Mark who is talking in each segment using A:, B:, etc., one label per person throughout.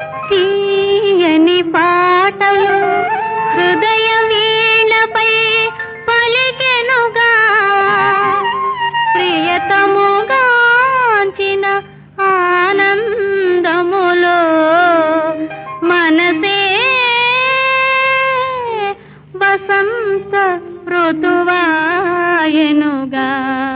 A: తీయని పాటలు హృదయ వీణపై పలికెనుగా ప్రియతముగాంచిన ఆనందములో మనసే వసంత ఋతువాయనుగా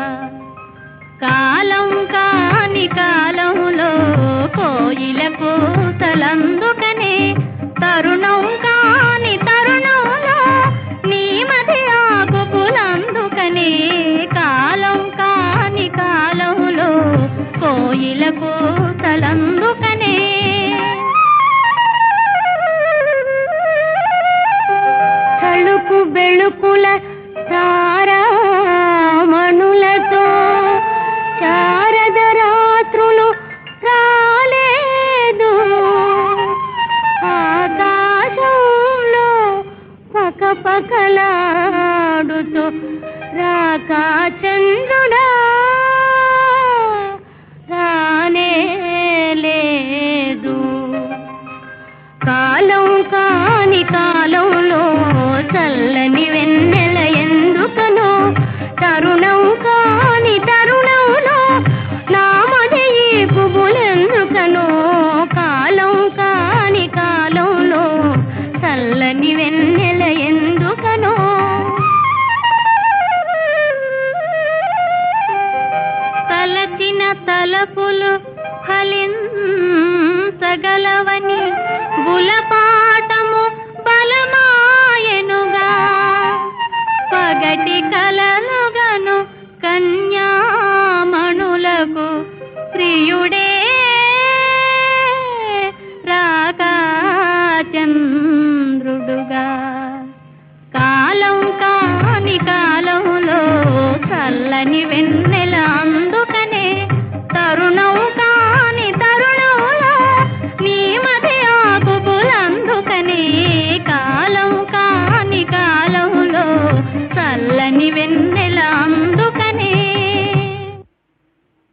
A: కాలం కాని కాలంలో కోయిల కూతలందుకనే తరుణం కాని తరుణంలో నీ మది ఆకుపులందుకనే కాలం కాని కాలంలో కోయిల కూతలందుకనే తళుకు బెళుకుల తారామణులతో శారద రాత్రులు రాలేదు ఆకాశంలో పక పకలాడుతూ రాకా చంద్రుడా రానే లేదు కాలం కాని కాలంలో చల్లని వెన్నెల ఎందుకనో తరుణం కాని తరుణంలో నామదయి పువ్వులెందుకనో కాలం కాని కాలంలో చల్లని వెన్నెల ఎందుకనో తలచిన తలపులు ఫలించగలవని బులపాటము బలమాయనుగా పగటి కలలుగను కన్యామణులకు ప్రియుడే రాకా చంద్ర